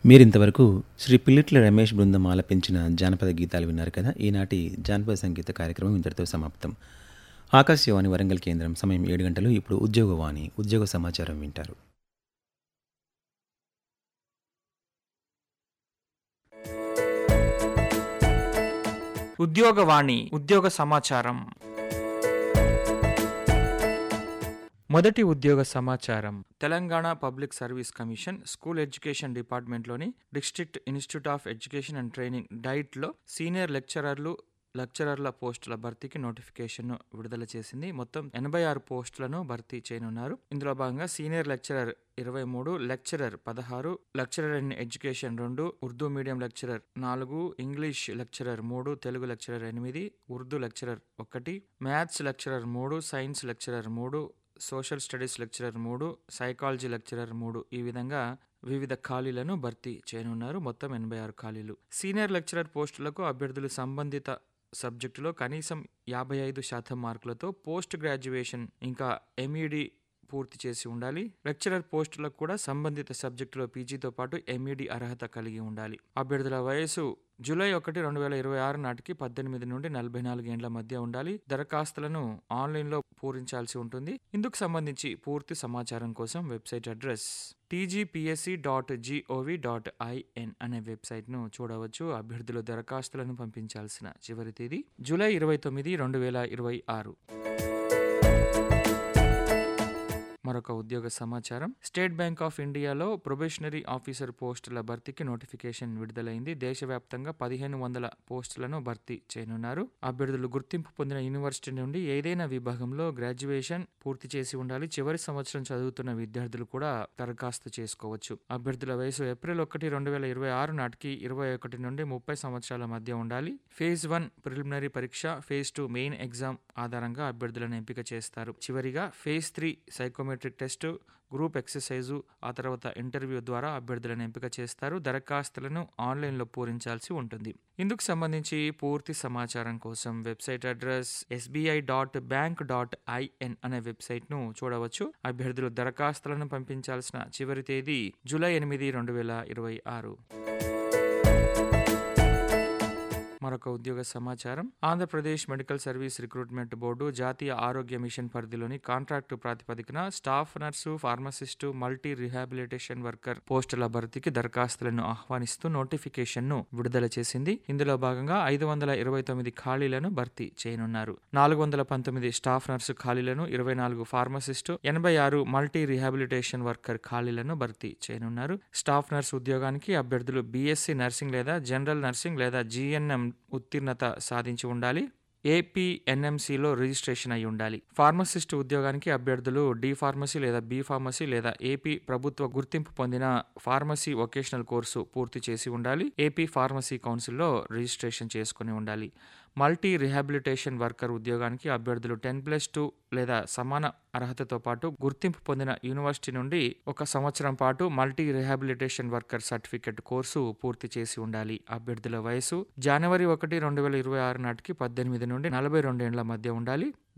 మీరింతవరకు శ్రీ పిల్లిట్ల రమేష్ బృందం ఆలపించిన జానపద గీతాలు విన్నారు కదా ఈనాటి జానపద సంగీత కార్యక్రమం ఇంతటితో సమాప్తం ఆకాశవాణి వరంగల్ కేంద్రం సమయం ఏడు గంటలు ఇప్పుడు ఉద్యోగవాణి ఉద్యోగ సమాచారం వింటారు ఉద్యోగవాణి ఉద్యోగ సమాచారం మొదటి ఉద్యోగ సమాచారం Telangana public service commission school education డిపార్ట్మెంట్లోని district institute of education and training డైట్లో సీనియర్ లెక్చరర్లు లెక్చరర్ల పోస్టుల భర్తీకి నోటిఫికేషన్ను విడుదల చేసింది మొత్తం ఎనభై ఆరు పోస్టులను భర్తీ చేయనున్నారు ఇందులో భాగంగా సీనియర్ లెక్చరర్ ఇరవై మూడు లెక్చరర్ పదహారు లెక్చరర్ ఇన్ ఎడ్యుకేషన్ రెండు ఉర్దూ మీడియం లెక్చరర్ నాలుగు ఇంగ్లీష్ లెక్చరర్ మూడు తెలుగు లెక్చరర్ ఎనిమిది ఉర్దూ లెక్చరర్ ఒకటి మ్యాథ్స్ లెక్చరర్ మూడు సైన్స్ లెక్చరర్ మూడు సోషల్ స్టడీస్ లెక్చరర్ మూడు సైకాలజీ లెక్చరర్ మూడు ఈ విధంగా వివిధ ఖాళీలను భర్తీ చేయనున్నారు మొత్తం ఎనభై ఆరు ఖాళీలు సీనియర్ లెక్చరర్ పోస్టులకు అభ్యర్థులు సంబంధిత సబ్జెక్టులో కనీసం యాభై ఐదు శాతం మార్కులతో పోస్ట్ గ్రాడ్యుయేషన్ ఇంకా ఎంఈడి పూర్తి చేసి ఉండాలి లెక్చరర్ పోస్టులకు కూడా సంబంధిత సబ్జెక్టులో పీజీతో పాటు ఎంఈడి అర్హత కలిగి ఉండాలి అభ్యర్థుల వయసు జూలై ఒకటి రెండు వేల ఇరవై ఆరు నాటికి పద్దెనిమిది నుండి నలభై నాలుగు ఏండ్ల మధ్య ఉండాలి దరఖాస్తులను ఆన్లైన్లో పూరించాల్సి ఉంటుంది ఇందుకు సంబంధించి పూర్తి సమాచారం కోసం website address TGPSC dot G O V dot I N అనే వెబ్సైట్ను చూడవచ్చు అభ్యర్థులు దరఖాస్తులను పంపించాల్సిన చివరి తేదీ జూలై ఇరవై తొమ్మిది రెండు వేల ఇరవై ఆరు మరొక ఉద్యోగ సమాచారం స్టేట్ బ్యాంక్ ఆఫ్ ఇండియాలో ప్రొబేషనరీ ఆఫీసర్ పోస్టుల భర్తీకి నోటిఫికేషన్ విడుదలైంది దేశవ్యాప్తంగా పదిహేను వందల పోస్టులను భర్తీ చేయనున్నారు అభ్యర్థులు గుర్తింపు పొందిన యూనివర్సిటీ నుండి ఏదైనా విభాగంలో గ్రాడ్యుయేషన్ పూర్తి చేసి ఉండాలి చివరి సంవత్సరం చదువుతున్న విద్యార్థులు కూడా దరఖాస్తు చేసుకోవచ్చు అభ్యర్థుల వయసు ఏప్రిల్ ఒకటి రెండు వేల ఇరవై ఆరు నాటికి ఇరవై ఒకటి నుండి ముప్పై సంవత్సరాల మధ్య ఉండాలి ఫేజ్ వన్ ప్రిలిమినరీ పరీక్ష ఫేజ్ టూ మెయిన్ ఎగ్జామ్ ఆధారంగా అభ్యర్థులను ఎంపిక చేస్తారు చివరిగా phase three psychometric test group exercise ఆ తర్వాత ఇంటర్వ్యూ ద్వారా అభ్యర్థులను ఎంపిక చేస్తారు దరఖాస్తులను ఆన్లైన్లో పూరించాల్సి ఉంటుంది ఇందుకు సంబంధించి పూర్తి సమాచారం కోసం website address SBI dot bank dot I N అనే వెబ్సైట్ను చూడవచ్చు అభ్యర్థులు దరఖాస్తులను పంపించాల్సిన చివరి తేదీ జూలై ఎనిమిది రెండు వేల ఇరవై ఆరు మరొక ఉద్యోగ సమాచారం Andhra Pradesh medical service recruitment board జాతీయ ఆరోగ్య మిషన్ పరిధిలోని కాంట్రాక్టు ప్రాతిపదికన staff nurse pharmacist multi rehabilitation worker పోస్టుల భర్తీకి దరఖాస్తులను ఆహ్వానిస్తూ నోటిఫికేషన్ను విడుదల చేసింది ఇందులో భాగంగా ఐదు వందల ఇరవై తొమ్మిది ఖాళీలను భర్తీ చేయనున్నారు నాలుగు వందల పంతొమ్మిది స్టాఫ్ నర్సు ఖాళీలను ఇరవై నాలుగు ఫార్మసిస్టు ఎనభై ఆరు మల్టీ రిహాబిలిటేషన్ వర్కర్ ఖాళీలను భర్తీ చేయనున్నారు స్టాఫ్ నర్స్ ఉద్యోగానికి అభ్యర్థులు బీఎస్సీ నర్సింగ్ లేదా జనరల్ నర్సింగ్ లేదా జీఎన్ఎం ఉత్తీర్ణత సాధించి ఉండాలి ఏపీ ఎన్ఎంసీలో రిజిస్ట్రేషన్ అయి ఉండాలి ఫార్మసిస్ట్ ఉద్యోగానికి అభ్యర్థులు డి ఫార్మసీ లేదా బి ఫార్మసీ లేదా ఏపీ ప్రభుత్వ గుర్తింపు పొందిన ఫార్మసీ వొకేషనల్ కోర్సు పూర్తి చేసి ఉండాలి ఏపీ ఫార్మసీ కౌన్సిల్లో రిజిస్ట్రేషన్ చేసుకుని ఉండాలి మల్టీ రిహాబిలిటేషన్ వర్కర్ ఉద్యోగానికి అభ్యర్థులు టెన్ ప్లస్ టూ లేదా సమాన అర్హతతో పాటు గుర్తింపు పొందిన యూనివర్సిటీ నుండి ఒక సంవత్సరం పాటు multi rehabilitation worker certificate course పూర్తి చేసి ఉండాలి అభ్యర్థుల వయసు జనవరి ఒకటి రెండు వేల ఇరవై ఆరు నాటికి పద్దెనిమిది నుండి నలభై రెండేళ్ల మధ్య ఉండాలి